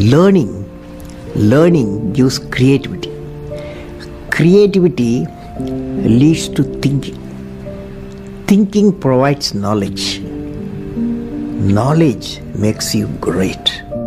learning learning gives creativity creativity leads to thinking thinking provides knowledge knowledge makes you great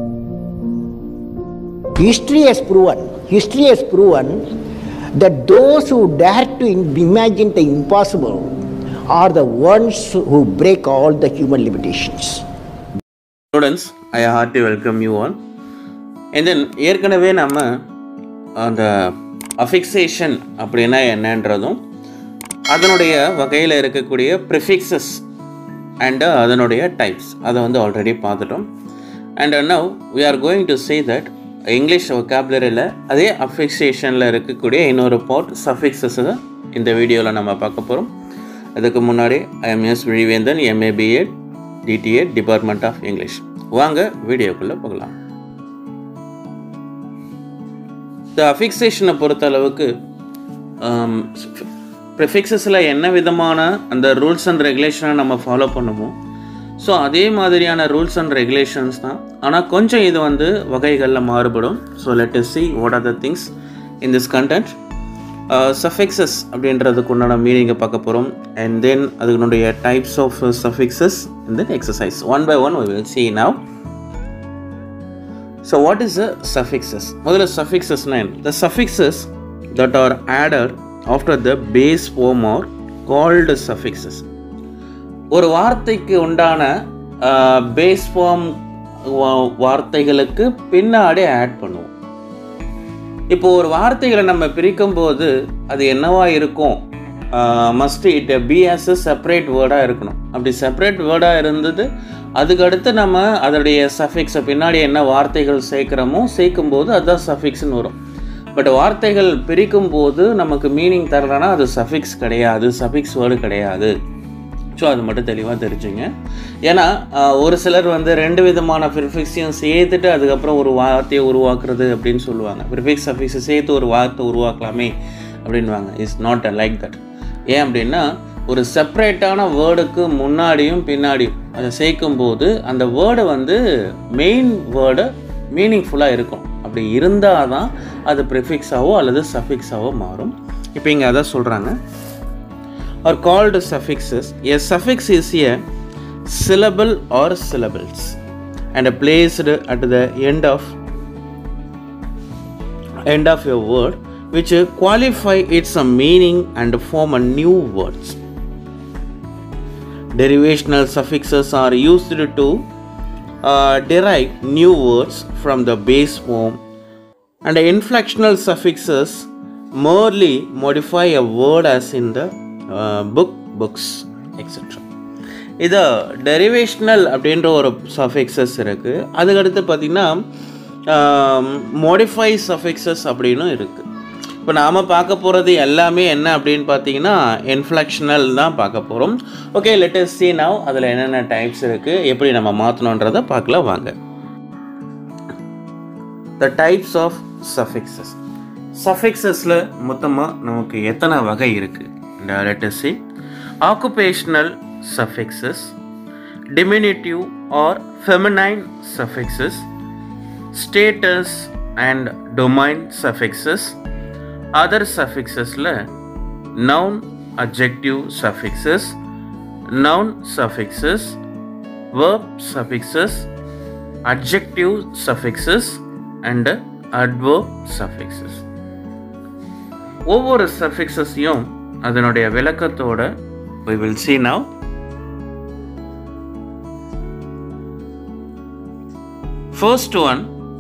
history has proven history has proven that those who dare to imagine the impossible are the ones who break all the human limitations students I hearty welcome you all and then ஏற்கனவே நம்ம அந்த affixation அப்படின்னா என்னன்றதும் அதனுடைய வகையில் இருக்கக்கூடிய ப்ரிஃபிக்சஸ் and அதனுடைய types அதை வந்து ஆல்ரெடி பார்த்துட்டோம் and now we are going to say that English ஒக்காபுலரியில் அதே அஃபிக்சேஷனில் இருக்கக்கூடிய இன்னொரு பார்ட் சஃபிக்ஸஸை இந்த வீடியோவில் நம்ம பார்க்க போகிறோம் அதுக்கு முன்னாடி I'm S Vizhivendhan MA BEd DTA department of English வாங்க வீடியோக்குள்ளே போகலாம் இந்த அஃபிக்சேஷனை பொறுத்த அளவுக்கு ப்ரிஃபிக்ஸஸில் என்ன விதமான அந்த ரூல்ஸ் அண்ட் ரெகுலேஷனை நம்ம ஃபாலோ பண்ணுமோ ஸோ அதே மாதிரியான ரூல்ஸ் அண்ட் ரெகுலேஷன்ஸ் தான் ஆனால் கொஞ்சம் இது வந்து வகைகளில் மாறுபடும் so let is see what are the things in this content suffixes அப்படின்றதுக்கு உண்டான மீனிங்கை பார்க்க போகிறோம் அண்ட் தென் அதுனுடைய types of suffixes in then exercise one by one will see now so what is the suffixes முதல்ல சஃபிக்ஸஸ்னா என்ன the suffixes that are added after the base form are called suffixes ஒரு வார்த்தைக்கு உண்டான base form வார்த்தைகளுக்கு பின்னாடி add பண்ணுவோம் இப்போ ஒரு வார்த்தைகளை நம்ம பிரிக்கும் போது அது என்னவா இருக்கும் must it be as a separate வேர்டாக இருக்கணும் அப்படி செப்பரேட் வேர்டாக இருந்தது அதுக்கடுத்து நம்ம அதோடைய சஃபிக்ஸை பின்னாடி என்ன வார்த்தைகள் சேர்க்குறோமோ சேர்க்கும் போது அதுதான் சஃபிக்ஸ்னு வரும் பட் வார்த்தைகள் பிரிக்கும் போது நமக்கு மீனிங் தரலன்னா அது சஃபிக்ஸ் கிடையாது சஃபிக்ஸ் வேர்டு கிடையாது ஸோ அது மட்டும் தெளிவாக தெரிஞ்சுங்க ஏன்னா ஒரு சிலர் வந்து ரெண்டு விதமான ப்ரிஃபிக்ஸையும் சேர்த்துட்டு அதுக்கப்புறம் ஒரு வார்த்தையை உருவாக்குறது அப்படின்னு சொல்லுவாங்க ப்ரிஃபிக்ஸ் சஃபிக்ஸை சேர்த்து ஒரு வார்த்தை உருவாக்கலாமே அப்படின்வாங்க it's not a like that ஏன் அப்படின்னா ஒரு செப்பரேட்டான வேர்டுக்கு முன்னாடியும் பின்னாடியும் அதை சேர்க்கும் போது அந்த வேர்டை வந்து மெயின் வேர்டு மீனிங்ஃபுல்லாக இருக்கும் அப்படி இருந்தால் தான் அது ப்ரிஃபிக்ஸாவோ அல்லது சஃபிக்ஸாவோ மாறும் இப்போ இங்கே அதான் சொல்கிறாங்க are called suffixes. A suffix is a syllable or syllables and placed at the end of end of a word which qualify its meaning and form a new words. Derivational suffixes are used to uh, derive new words from the base form and inflectional suffixes merely modify a word as in the book books etcetera இது derivational அப்படின்ற ஒரு suffixes இருக்குது அதுக்கடுத்து பார்த்திங்கன்னா modify suffixes அப்படின்னும் இருக்குது இப்போ நாம் பார்க்க போகிறது எல்லாமே என்ன அப்படின்னு பார்த்தீங்கன்னா இன்ஃப்ளெக்ஷனல் தான் பார்க்க போகிறோம் ஓகே லெட்டஸ் சி நவ் அதில் என்னென்ன டைப்ஸ் இருக்குது எப்படி நம்ம மாற்றணுன்றதை பார்க்கலாம் வாங்க த டைப்ஸ் ஆஃப் சஃபிக்ஸஸ் சஃபிக்ஸஸில் மொத்தமாக நமக்கு எத்தனை வகை இருக்குது let us see occupational suffixes diminutive or feminine suffixes status and domain suffixes other suffixes la noun adjective suffixes noun suffixes verb suffixes adjective suffixes and adverb suffixes ஒவ்வொரு சஃபிக்ஸஸையும் அதனுடைய விளக்கத்தோட we will see now first one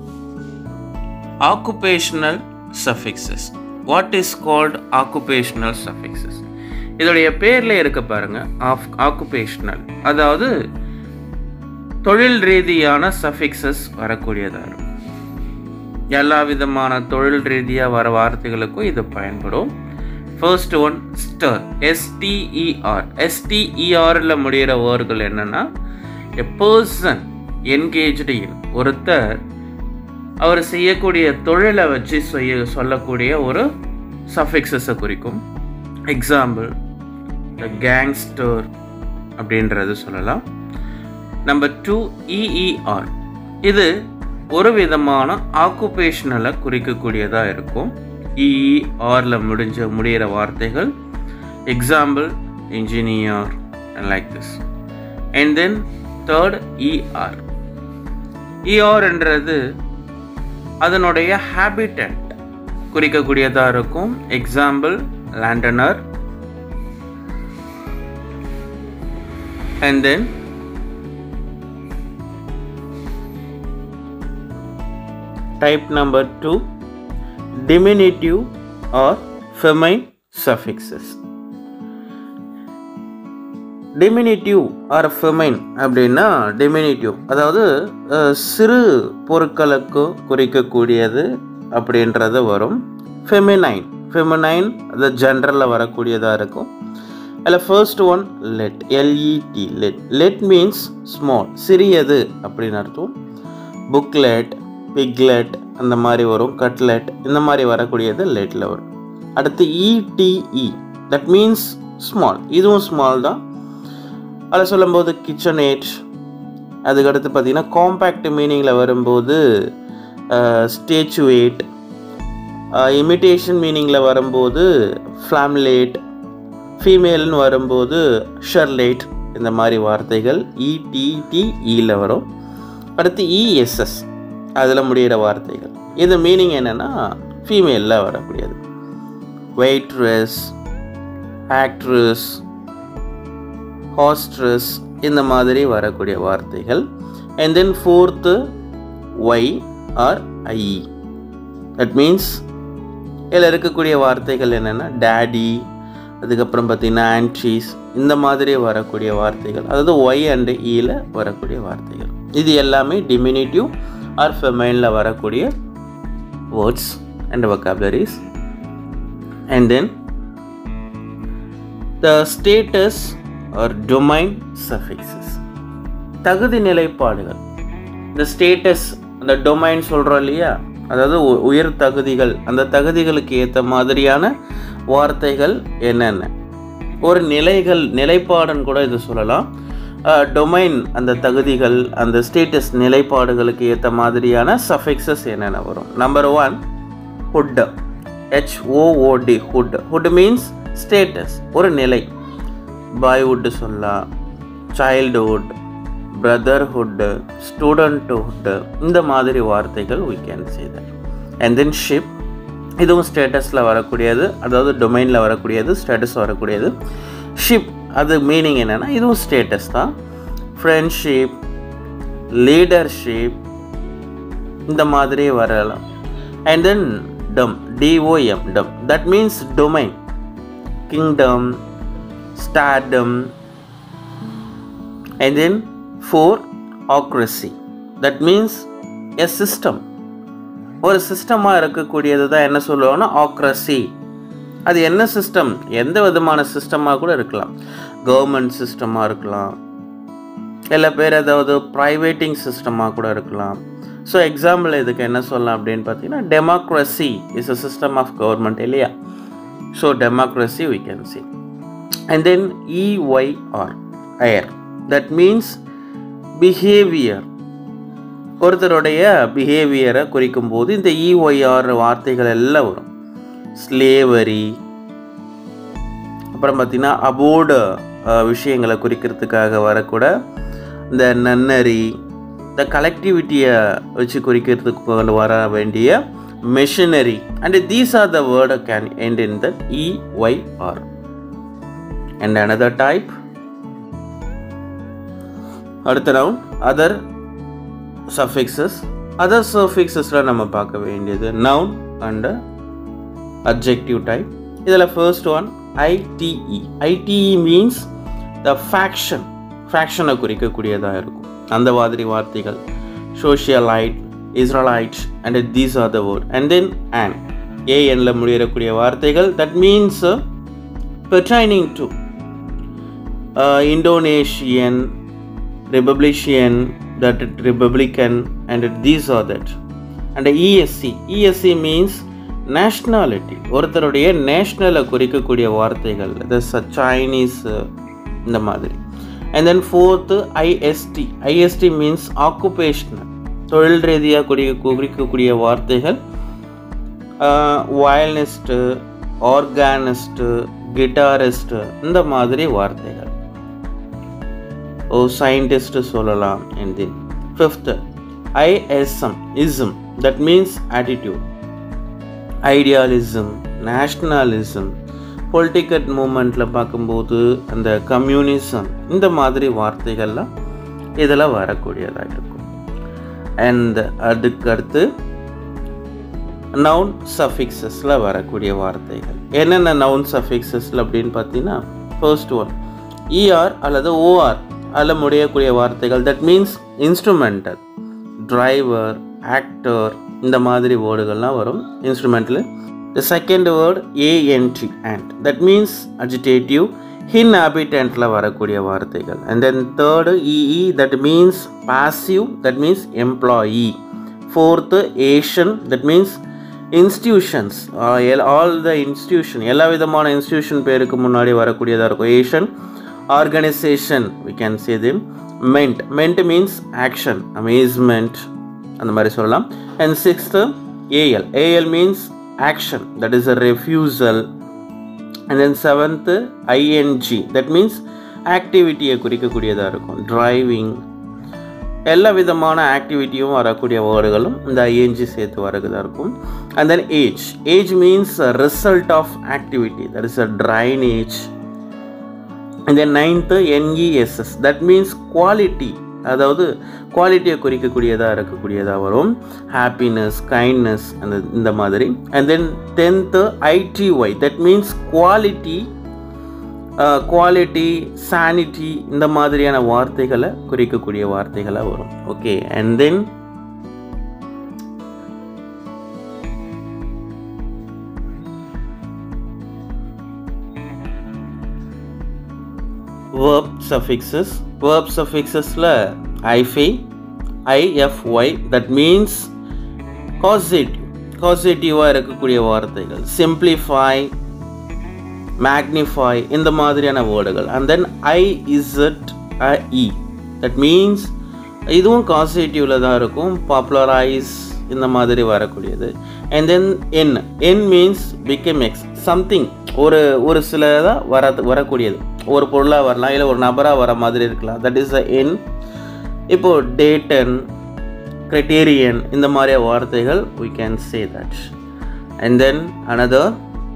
occupational suffixes what is called occupational suffixes இதோடைய பேர்ல இருக்க பாருங்க of occupational அதாவது தொழில் ரீதியான suffixes வரக்கூடியதாக இருக்கும் எல்லா விதமான தொழில் ரீதியாக வர வார்த்தைகளுக்கும் இது பயன்படும் ஃபர்ஸ்ட் ஒன் ஸ்டர் எஸ்டிஇஆர் எஸ்டிஇஆரில் முடிகிற வேர்கள் என்னென்னா எ பர்சன் என்கேஜ்டு இன் ஒருத்தர் அவர் செய்யக்கூடிய தொழிலை வச்சு செய்ய சொல்லக்கூடிய ஒரு சஃபிக்ஸஸை குறிக்கும் எக்ஸாம்பிள் த கேங்ஸ்டர் அப்படின்றது சொல்லலாம் நம்பர் டூ இஇஆர் இது ஒரு விதமான ஆக்குபேஷனலை குறிக்கக்கூடியதாக இருக்கும் இஇ ஆரில் முடிஞ்ச முடிகிற வார்த்தைகள் example engineer like this and then third ER இஆர்ன்றது அதனுடைய ஹேபிட்டன்ட் குறிக்கக்கூடியதாக இருக்கும் example Londoner and then type number 2 diminutive or feminine suffixes diminutive or feminine அப்படின்னா diminutive அதாவது அஹ், சிறு பொருட்களுக்கு குறிக்கக்கூடியது அப்படின்றது வரும் feminine feminine அது ஜென்ரலில் வரக்கூடியதாக இருக்கும் அதில் first one let LET let let means small சிறியது அப்படின்னு அர்த்தம் புக்லெட் பிக்லெட் அந்த மாதிரி வரும் கட்லெட் இந்த மாதிரி வரக்கூடியது லெட்டில் வரும் அடுத்து இடிஇ தட் மீன்ஸ் ஸ்மால் இதுவும் ஸ்மால் தான் அதில் சொல்லும்போது கிச்சன் ஏட் அதுக்கடுத்து பார்த்தீங்கன்னா காம்பேக்ட் மீனிங்கில் வரும்போது ஸ்டேச்சுவேட் இமிட்டேஷன் மீனிங்கில் வரும்போது ஃப்ளாம்லேட் ஃபீமேல்னு வரும்போது ஷர்லேட் இந்த மாதிரி வார்த்தைகள் இடிடிஇயில் வரும் அடுத்து இஎஸ்எஸ் அதில் முடிகிற வார்த்தைகள் இது மீனிங் என்னென்னா ஃபீமேலில் வரக்கூடியது வெயிட்ரஸ் ஆக்ட்ரஸ் ஹாஸ்ட்ரஸ் இந்த மாதிரி வரக்கூடிய வார்த்தைகள் and then fourth Y R I that means இதில் இருக்கக்கூடிய வார்த்தைகள் என்னென்னா டேடி அதுக்கப்புறம் பார்த்தீங்கன்னா ஆன்ட்ரீஸ் இந்த மாதிரி வரக்கூடிய வார்த்தைகள் அதாவது ஒய் அண்ட் ஈல வரக்கூடிய வார்த்தைகள் இது எல்லாமே டிமினிட்டிவ் ஆர் ஃபெமைனில் வரக்கூடிய words and vocabularies and then the status or domain suffixes தகுதி நிலைப்பாடுகள் இந்த ஸ்டேட்டஸ் அந்த டொமைன் சொல்கிறோம் இல்லையா அதாவது உ- உயர் தகுதிகள் அந்த தகுதிகளுக்கு ஏற்ற மாதிரியான வார்த்தைகள் என்னென்ன ஒரு நிலைகள் நிலைப்பாடுன்னு கூட இது சொல்லலாம் டொமைன் அந்த தகுதிகள் அந்த ஸ்டேட்டஸ் நிலைப்பாடுகளுக்கு ஏற்ற மாதிரியான சஃபிக்ஸஸ் என்னென்ன வரும் number one hood HOOD hood hood means status ஒரு நிலை பாய்வுட் சொல்லலாம் சைல்டுஹுட் பிரதர்ஹுட்டு ஸ்டூடெண்ட்ஹுட்டு இந்த மாதிரி வார்த்தைகள் we can say that and then ship இதுவும் ஸ்டேட்டஸில் வரக்கூடியது அதாவது டொமைனில் வரக்கூடியது ஸ்டேட்டஸ் வரக்கூடியது ஷிப் அது மீனிங் என்னென்னா இதுவும் ஸ்டேட்டஸ் தான் ஃப்ரெண்ட்ஷிப் லீடர்ஷிப் இந்த மாதிரி வரலாம் and then dom DOM dom that means domain kingdom stardom and then four ocracy that means a system ஒரு சிஸ்டமாக இருக்கக்கூடியது தான் என்ன சொல்லுவாங்கன்னா ஆக்ரஸி அது என்ன சிஸ்டம் எந்த விதமான சிஸ்டமாக கூட இருக்கலாம் கவர்மெண்ட் சிஸ்டமாக இருக்கலாம் சில பேர் அதாவது ப்ரைவேட்டிங் சிஸ்டமாக கூட இருக்கலாம் ஸோ எக்ஸாம்பிள் இதுக்கு என்ன சொல்லலாம் அப்படின்னு பார்த்தீங்கன்னா democracy is a system of government இல்லையா so democracy we can see and then EYR air that means behavior ஒருத்தருடைய பிஹேவியரை குறிக்கும் போது இந்த இஒய்ஆர் வார்த்தைகள் எல்லாம் வரும் ஸ்லேவரி அப்புறம் பார்த்தீங்கன்னா அபோர்டு விஷயங்களை குறிக்கிறதுக்காக வரக்கூட இந்த நன்னரி இந்த கலெக்டிவிட்டியை வச்சு குறிக்கிறதுக்கு கொண்டு வர வேண்டிய machinery and these are the word can end in the EYR and another type அடுத்த நவுன் அதர் சஃபிக்ஸஸ் அதர் சஃபிக்ஸஸில் நம்ம பார்க்க வேண்டியது நவுன் அண்ட் அப்ஜெக்டிவ் டைப் இதில் first one ITE ITE means the faction ஃபேக்ஷனை குறிக்கக்கூடியதாக இருக்கும் அந்த மாதிரி வார்த்தைகள் socialite Israelite and these are the word and then and ஏஎன்ல முடியக்கூடிய வார்த்தைகள் that means pertaining to uh, Indonesian, Republican, that Republican, and these are that. And ESC, ESC means nationality. ஒருத்தருடைய நேஷ்னலை குறிக்கக்கூடிய வார்த்தைகள் தஸ் சைனீஸ் இந்த மாதிரி and then fourth IST IST means occupational தொழில் ரீதியாக குறி குறிக்கக்கூடிய வார்த்தைகள் வயலினிஸ்ட்டு ஆர்கானிஸ்ட்டு கிட்டாரிஸ்ட்டு இந்த மாதிரி வார்த்தைகள் ஓ சயின்டிஸ்ட்டு சொல்லலாம் என்று fifth ISM ism that means attitude idealism nationalism political மூமெண்ட்டில் பார்க்கும்போது அந்த கம்யூனிசம் இந்த மாதிரி வார்த்தைகள்லாம் இதில் வரக்கூடியதாக இருக்கும் அண்ட் அதுக்கு அடுத்து நவுன் சஃபிக்ஸஸில் வரக்கூடிய வார்த்தைகள் என்னென்ன நவுன் சஃபிக்ஸஸில் அப்படின்னு பார்த்தீங்கன்னா ஃபர்ஸ்ட் ஒன் இஆர் அல்லது ஓஆர் அதில் முடியக்கூடிய வார்த்தைகள் that means instrumental driver actor இந்த மாதிரி வேர்டுகள்லாம் வரும் இன்ஸ்ட்ருமெண்டில் the second word ANT and that means agitative இன்ஹாபிட்டன்ட்டில் வரக்கூடிய வார்த்தைகள் and then third EE that means passive that means employee fourth ation that means institutions all the institution எல்லா விதமான இன்ஸ்டியூஷன் பேருக்கு முன்னாடி வரக்கூடியதாக இருக்கும் ation organisation we can say them ment ment means action amazement அந்த மாதிரி சொல்லலாம் and sixth AL AL means action that is a refusal and then seventh ING that means ஆக்டிவிட்டியை குறிக்கக்கூடியதாக இருக்கும் டிரைவிங் எல்லா விதமான ஆக்டிவிட்டியும் வரக்கூடிய வேர்டுகளும் இந்த ஐஎன்ஜி சேர்த்து வரதாக இருக்கும் and then age age means result of activity that is a drainage and then ninth NESS that means quality அதாவது குவாலிட்டியை குறிக்கக்கூடியதாக இருக்கக்கூடியதாக வரும் ஹாப்பினஸ் கைண்ட்னஸ் அந்த இந்த மாதிரி and then tenth ITY that means quality quality sanity இந்த மாதிரியான வார்த்தைகளை குறிக்கக்கூடிய வார்த்தைகளாக வரும் okay and then verb suffixes verb suffixesல ify IFY that means causative காசேட்டிவாக இருக்கக்கூடிய வார்த்தைகள் சிம்பிளிஃபை மேக்னிஃபை இந்த மாதிரியான வேர்டுகள் and then I Z E that means இதுவும் காசேட்டிவில் தான் இருக்கும் பாப்புலரைஸ் இந்த மாதிரி வரக்கூடியது and then EN EN means become X something ஒரு ஒரு சிலதாக வர வரக்கூடியது ஒரு பொருளாக வரலாம் இல்லை ஒரு நபராக வர மாதிரி இருக்கலாம் தட் இஸ் அ என் இப்போது டேட்டன் கிரைட்டீரியன் இந்த மாதிரி வார்த்தைகள் we can say that and then another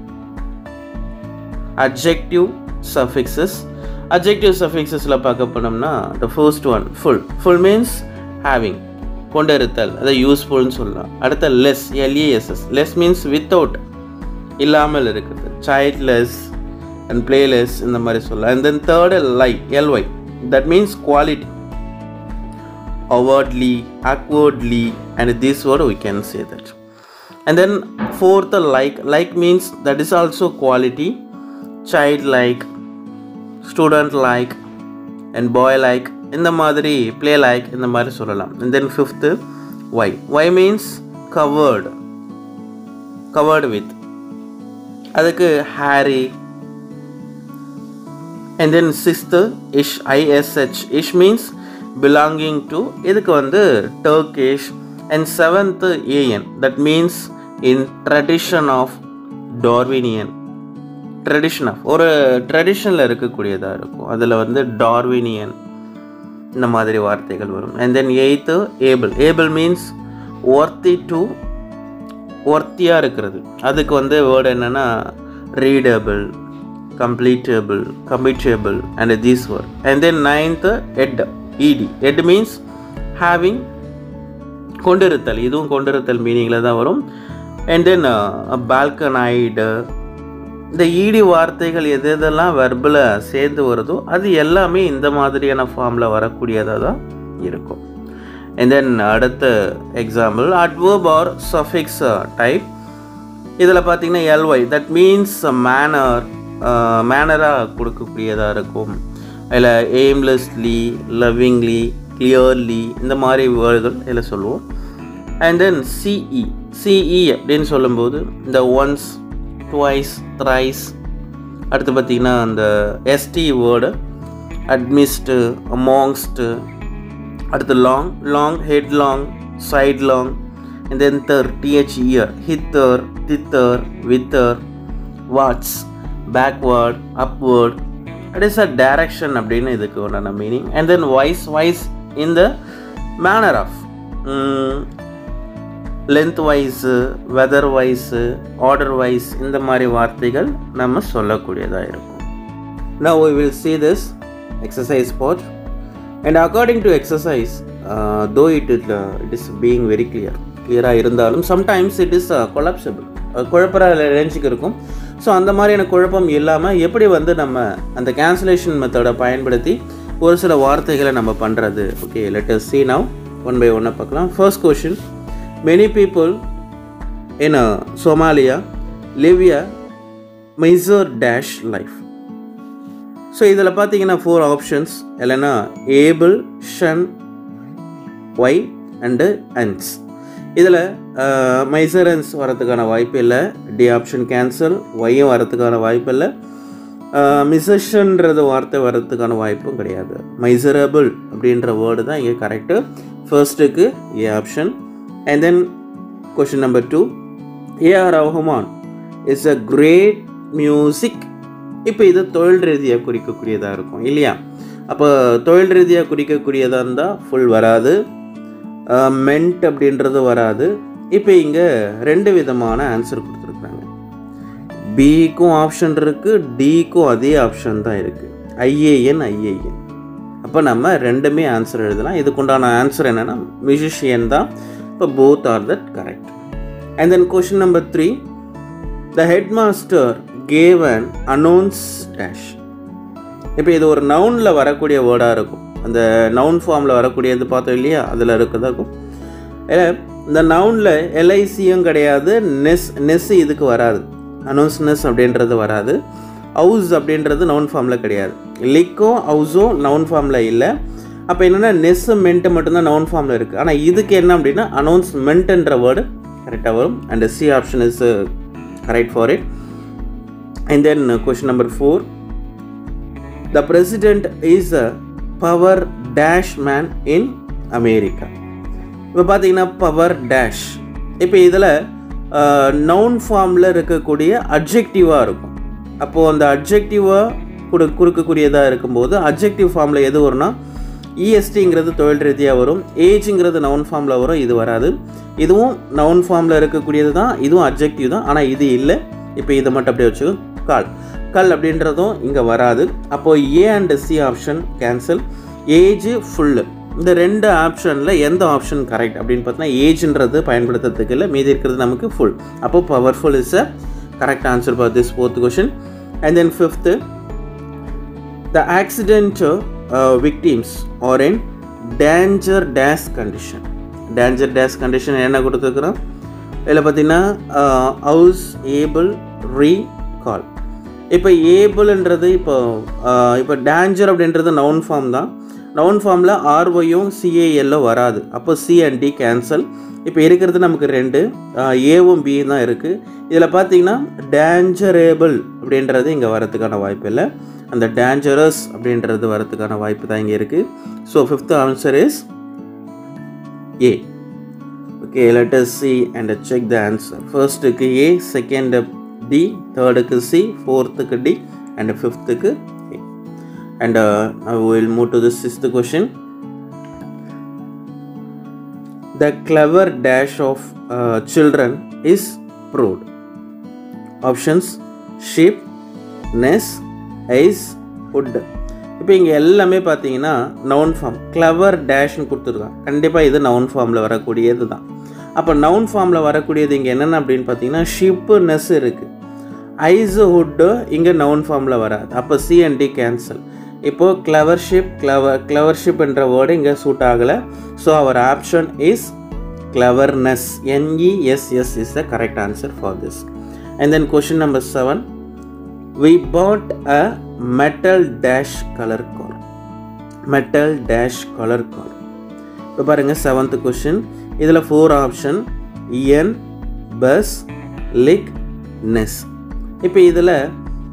adjective suffixes adjective suffixesல பார்க்க போனோம்னா the first one full full means having கொண்டிருத்தல் அதை யூஸ்ஃபுல்னு சொல்லலாம் அடுத்த less LASS less means without இல்லாமல் இருக்குது சைல்ட்லெஸ் அண்ட் பிளேலெஸ் இந்த மாதிரி சொல்லலாம் and then third ly LY that means quality awkwardly awkwardly and this word we can say that and then fourth like like means that is also quality child like student like and boy like இந்த மாதிரி play like இந்த மாதிரி சொல்லலாம் and then fifth why why means covered covered with அதுக்கு hairy and then sixth ish ish ish means belonging to இதுக்கு வந்து turkish and seventh an that means in tradition of darwinian tradition of ஒரு ட்ரெடிஷனில் இருக்கக்கூடியதாக இருக்கும் அதில் வந்து Darwinian இந்த மாதிரி வார்த்தைகள் வரும் and then eighth able able means worthy to ஒர்த்தியாக இருக்கிறது அதுக்கு வந்து வேர்டு என்னென்னா readable completable completable and these word and then ninth ed ED ed means having கொண்டிருத்தல் இதுவும் கொண்டிருத்தல் மீனிங்கில் தான் வரும் அண்ட் தென் பால்கனைடு இந்த ஈடி வார்த்தைகள் எது எதெல்லாம் வெர்பில் சேர்ந்து வருதோ அது எல்லாமே இந்த மாதிரியான ஃபார்மில் வரக்கூடியதாக தான் இருக்கும் அண்ட் தென் அடுத்த example adverb or suffix type இதில் பார்த்தீங்கன்னா எல்ஒய் தட் மீன்ஸ் மேனர் மேனராக கொடுக்கக்கூடியதாக இருக்கும் அதில் எய்ம்லெஸ்லி லவ்விங்லி கிளியர்லி இந்த மாதிரி வேர்டுகள் இதில் சொல்லுவோம் அண்ட் தென் சிஇ சிஇ அப்படின்னு சொல்லும்போது இந்த ஒன்ஸ் ட்வைஸ் த்ரைஸ் அடுத்து பார்த்திங்கன்னா அந்த எஸ்டி வேர்டு அட்மிஸ்டு அமாங்ஸ்ட்டு அடுத்து long long head long sidelong, and then thir, th ear, hither, thither, wither, wards, backward, upward. It is a direction அப்படின்னு இதுக்கு உண்டான meaning and then wise wise in the manner of length wise weather wise order wise இந்த மாதிரி வார்த்தைகள் நம்ம சொல்லக்கூடியதாக இருக்கும் Now we will see this exercise part and according to exercise uh, though it is, uh, it is being very clear கிளியராக இருந்தாலும் sometimes it is collapsible குழப்பற ரேஞ்சுக்கு இருக்கும் ஸோ அந்த மாதிரியான குழப்பம் இல்லாமல் எப்படி வந்து நம்ம அந்த கேன்சலேஷன் மெத்தடை பயன்படுத்தி ஒரு சில வார்த்தைகளை நம்ம பண்ணுறது okay letter see now one by one பார்க்கலாம் first question many people in Somalia live a miser dash life so இதில் பார்த்தீங்கன்னா ஃபோர் ஆப்ஷன்ஸ் இல்லைன்னா able shun Y and ance இதில் மைசரன்ஸ் வரதுக்கான வாய்ப்பு இல்லை டி ஆப்ஷன் கேன்சல் ஒய்யும் வரதுக்கான வாய்ப்பு இல்லை மிசஷன்றது வார்த்தை வரதுக்கான வாய்ப்பும் கிடையாது மைசரபிள் அப்படின்ற வேர்டு தான் இங்கே கரெக்டு ஃபர்ஸ்ட்டுக்கு A option and then question number two AR Rahman is a great music இப்போ இது தொழில் ரீதியாக குறிக்கக்கூடியதாக இருக்கும் இல்லையா அப்போ தொழில் ரீதியாக குறிக்கக்கூடியதாக இருந்தால் ஃபுல் வராது மென்ட் அப்படின்றது வராது இப்போ இங்கே ரெண்டு விதமான ஆன்சர் கொடுத்துருக்குறாங்க பிக்கும் ஆப்ஷன் இருக்குது டிக்கும் அதே ஆப்ஷன் தான் இருக்குது ஐஏஎன் ஐஏஎன் அப்போ நம்ம ரெண்டுமே ஆன்சர் எழுதலாம் இதுக்குண்டான ஆன்சர் என்னென்னா மியூசிஷியன் தான் இப்போ both are that correct and then question number three the head master gave an announce dash இப்போ இது ஒரு நவுனில் வரக்கூடிய வேர்டாக இருக்கும் அந்த நவுன் ஃபார்மில் வரக்கூடியது பார்த்தோம் இல்லையா அதில் இருக்கிறதா இருக்கும் இந்த நவுனில் எல்ஐசியும் கிடையாது நெஸ் நெஸ் இதுக்கு வராது அனௌன்ஸ்னஸ் அப்படின்றது வராது ஹவுஸ் அப்படின்றது நவுன் ஃபார்மில் கிடையாது லிக்கோ ஹவுஸோ நவுன் ஃபார்மில் இல்லை அப்போ என்னென்னா நெஸ் மென்ட்டு மட்டும்தான் நவுன் ஃபார்மில் இருக்குது ஆனால் இதுக்கு என்ன அப்படின்னா அனௌன்ஸ்மெண்ட்ன்ற வேர்டு கரெக்டாக வரும் and C option is correct for it And then uh, question number four The president is a power dash man in America. இப்போ பார்த்தீங்கன்னா பவர் டேஷ் இப்போ இதில் நவுன் ஃபார்மில் இருக்கக்கூடிய அப்ஜெக்டிவாக இருக்கும் அப்போது அந்த அப்ஜெக்டிவாக கொடு கொடுக்கக்கூடியதாக இருக்கும்போது அப்ஜெக்டிவ் ஃபார்மில் எது வரும்னா இஎஸ்டிங்கிறது தொழில் ரீதியாக வரும் ஏஜுங்கிறது நவுன் ஃபார்மில் வரும் இது வராது இதுவும் நவுன் ஃபார்மில் இருக்கக்கூடியது தான் இதுவும் அப்ஜெக்டிவ் தான் ஆனால் இது இல்லை இப்போ இதை மட்டும் அப்படியே வச்சுக்கோ கால் கல் அப்படின்றதும் இங்கே வராது அப்போது A and C option cancel age full இந்த ரெண்டு ஆப்ஷனில் எந்த ஆப்ஷன் கரெக்ட் அப்படின்னு பார்த்தீங்கன்னா ஏஜ்ன்றது பயன்படுத்துறதுக்கு இல்லை மீதி இருக்கிறது நமக்கு ஃபுல் அப்போ powerful is a correct answer for this fourth question and then fifth the accident victims are in dangerous condition dangerous condition என்ன கொடுத்துருக்குறோம் இதில் பார்த்தீங்கன்னா ஹவுஸ் ஏபிள் ரீ கால் இப்போ ஏபிள்ன்றது இப்போ இப்போ டேஞ்சர் அப்படின்றது நவுன் ஃபார்ம் தான் நவுன் ஃபார்மில் ஆர்ஒயும் சிஏஎல்லோ வராது அப்போ சி அண்ட் டி கேன்சல் இப்போ இருக்கிறது நமக்கு ரெண்டு ஏவும் பி தான் இருக்குது இதில் பார்த்தீங்கன்னா டேஞ்சரேபிள் அப்படின்றது இங்கே வரதுக்கான வாய்ப்பு இல்லை அந்த டேஞ்சரஸ் அப்படின்றது வரதுக்கான வாய்ப்பு தான் இங்கே இருக்குது so fifth answer is A okay let's see and check the answer ஃபர்ஸ்ட்டுக்கு ஏ செகண்ட் டி தேர்டுக்கு சி ஃபோர்த்துக்கு டி அண்ட் ஃபிஃப்த்துக்கு A and will move to the sixth question the clever dash of children is proved options ship ness ice wood இப்போ இங்கே எல்லாமே பார்த்தீங்கன்னா noun form clever டேஷ்னு கொடுத்துருக்கான் கண்டிப்பாக இது நவுன் ஃபார்மில் வரக்கூடியது தான் அப்போ நவுன் ஃபார்மில் வரக்கூடியது இங்கே என்னென்ன அப்படின்னு பார்த்தீங்கன்னா ஷிப்பு நெஸ் இருக்குது ஐஸு ஹுட்டு இங்கே நவுன் ஃபார்மில் வராது அப்போ சிஎன்டி கேன்சல் இப்போது கிளவர்ஷிப் கிளவர் கிளவர்ஷிப் என்ற வேர்டு இங்கே சூட் ஆகலை so our option is cleverness NESS is the correct answer for this and then question number seven we bought a metal dash color car metal dash color car இப்போ பாருங்கள் seventh question இதில் four option EN bus lic ness இப்போ இதில்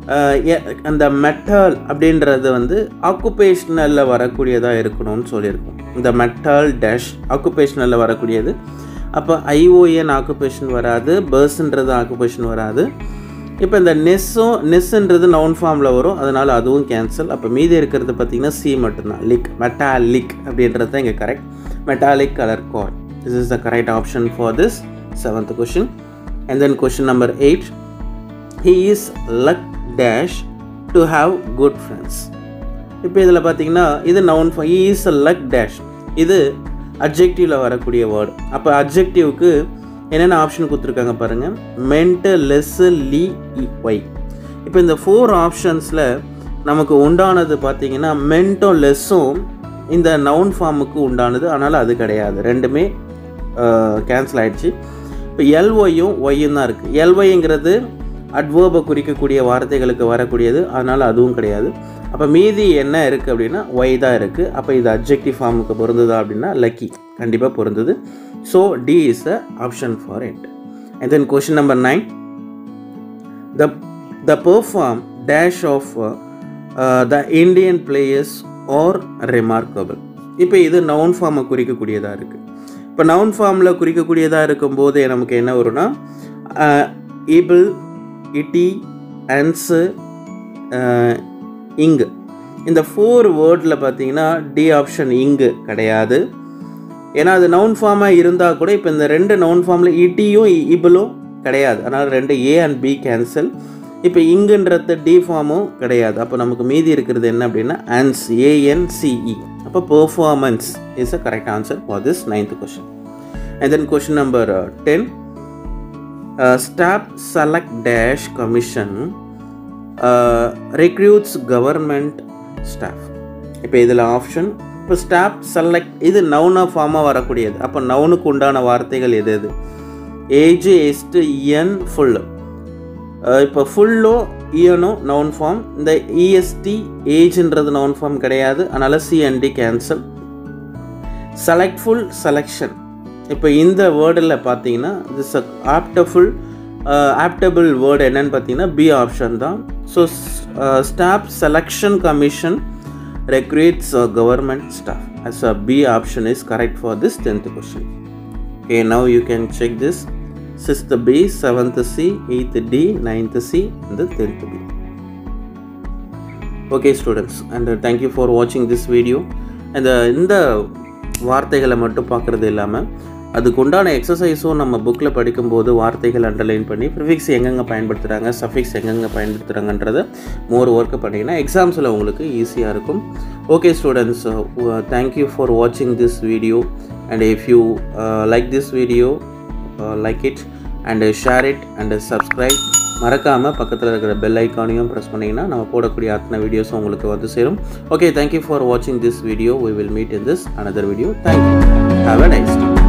அஹ், எ- அந்த metal அப்படின்றது வந்து ஆக்குபேஷனலில் வரக்கூடியதாக இருக்கணும்னு சொல்லியிருக்கோம் இந்த மெட்டல் டேஷ் ஆக்குபேஷனலில் வரக்கூடியது அப்போ ஐஓஎன் ஆக்குபேஷன் வராது பர்ஸ்ன்றது ஆக்குபேஷன் வராது இப்போ இந்த நெஸ்ஸும் நெஸ்ன்றது நவுன் ஃபார்மில் வரும் அதனால் அதுவும் கேன்சல் அப்போ மீதி இருக்கிறது பார்த்தீங்கன்னா சி மட்டும்தான் லிக் மெட்டாலிக் அப்படின்றது தான் இங்கே correct metallic colour car this is the correct option for this seventh question and then question number eight he is luck dash to have good friends இப்போ இதில் பார்த்தீங்கன்னா இது noun he is a luck dash இது அப்ஜெக்டிவில் வரக்கூடிய word அப்போ அப்ஜெக்டிவ்க்கு என்னென்ன option கொடுத்துருக்காங்க பாருங்கள் மென்ட்டு லெஸ்ஸு லீ ஒய் இப்போ இந்த ஃபோர் ஆப்ஷன்ஸில் நமக்கு உண்டானது பார்த்தீங்கன்னா மென்ட்டும் லெஸ்ஸும் இந்த நவுன் ஃபார்முக்கு உண்டானது அதனால் அது கிடையாது ரெண்டுமே கேன்சல் ஆயிடுச்சு இப்போ எல்ஒய்யும் ஒய்யும் தான் இருக்குது எல்ஒய்ங்கிறது அட்வேர்பை குறிக்கக்கூடிய வார்த்தைகளுக்கு வரக்கூடியது அதனால் அதுவும் கிடையாது அப்போ மீதி என்ன இருக்குது அப்படின்னா ஒய் தான் இருக்குது அப்போ இது அப்ஜெக்டிவ் ஃபார்முக்கு பொருந்துதா அப்படின்னா லக்கி கண்டிப்பாக பொருந்தது so D is a option for it and then question number nine the the perform dash of uh, uh, the Indian players or remarkable இப்போ இது நவுன் ஃபார்மை குறிக்கக்கூடியதாக இருக்குது இப்போ நவுன் ஃபார்மில் குறிக்கக்கூடியதாக இருக்கும்போது நமக்கு என்ன வரும்னா இபிள் இட்டி அன்ஸு இங்கு இந்த ஃபோர் வேர்டில் பார்த்தீங்கன்னா டி ஆப்ஷன் இங்கு கிடையாது ஏன்னா அது நவுன் ஃபார்மாக இருந்தால் கூட இப்போ இந்த ரெண்டு நவுன் ஃபார்மில் இட்டியும் இபிளும் கிடையாது அதனால் ரெண்டு ஏ அண்ட் பி கேன்சல் இப்போ இங்குன்றது டி ஃபார்மும் கிடையாது அப்போ நமக்கு மீதி இருக்கிறது என்ன அப்படின்னா ஆன்ஸ் ஏஎன்சிஇ அப்போ performance is a correct answer for this ninth question and then question number ten staff select dash commission recruits government staff இப்போ இதில் ஆப்ஷன் இப்போ ஸ்டாப் செலக்ட் இது நவுனாக ஃபார்மாக வரக்கூடியது அப்போ நவுனுக்கு உண்டான வார்த்தைகள் எது எது ஏஜ் எஸ்ட்டு இயன் ஃபுல்லு இப்போ ஃபுல்லோ இயனோ நவுன் ஃபார்ம் இந்த இஎஸ்டி ஏஜ்ன்றது நவுன் ஃபார்ம் கிடையாது அதனால் சிஎன்டி கேன்சல் செலக்ட்ஃபுல் செலெக்ஷன் இப்போ இந்த வேர்டில் பார்த்தீங்கன்னா திஸ் ஆப்டஃபுல் ஆப்டபிள் வேர்டு என்னன்னு பார்த்தீங்கன்னா பி ஆப்ஷன் தான் so staff selection commission recruits uh, government staff as a b option is correct for this 10th question okay now you can check this 6th b 7th c 8th d 9th c and the 10th b okay students and uh, thank you for watching this video and uh, இந்த வார்த்தைகளை மட்டும் பார்க்குறது இல்லாமல் அதுக்கு உண்டான எக்ஸசைஸும் நம்ம புக்கில் படிக்கும்போது வார்த்தைகள் அண்டர்லைன் பண்ணி ப்ரிஃபிக்ஸ் எங்கெங்கே பயன்படுத்துகிறாங்க சஃபிக்ஸ் எங்கெங்கே பயன்படுத்துகிறாங்கன்றத மோர் ஒர்க்கு பண்ணிங்கன்னா எக்ஸாம்ஸில் உங்களுக்கு ஈஸியாக இருக்கும் ஓகே ஸ்டூடெண்ட்ஸ் தேங்க்யூ ஃபார் வாட்சிங் this video and if you like this video like it and share it and subscribe மறக்காமல் பக்கத்தில் இருக்கிற பெல் ஐக்கானையும் ப்ரெஸ் பண்ணிங்கன்னா நம்ம போடக்கூடிய அத்தனை வீடியோஸும் உங்களுக்கு வந்து சேரும் ஓகே தேங்க்யூ ஃபார் வாட்சிங் this video we will meet in this another video thank you have a nice day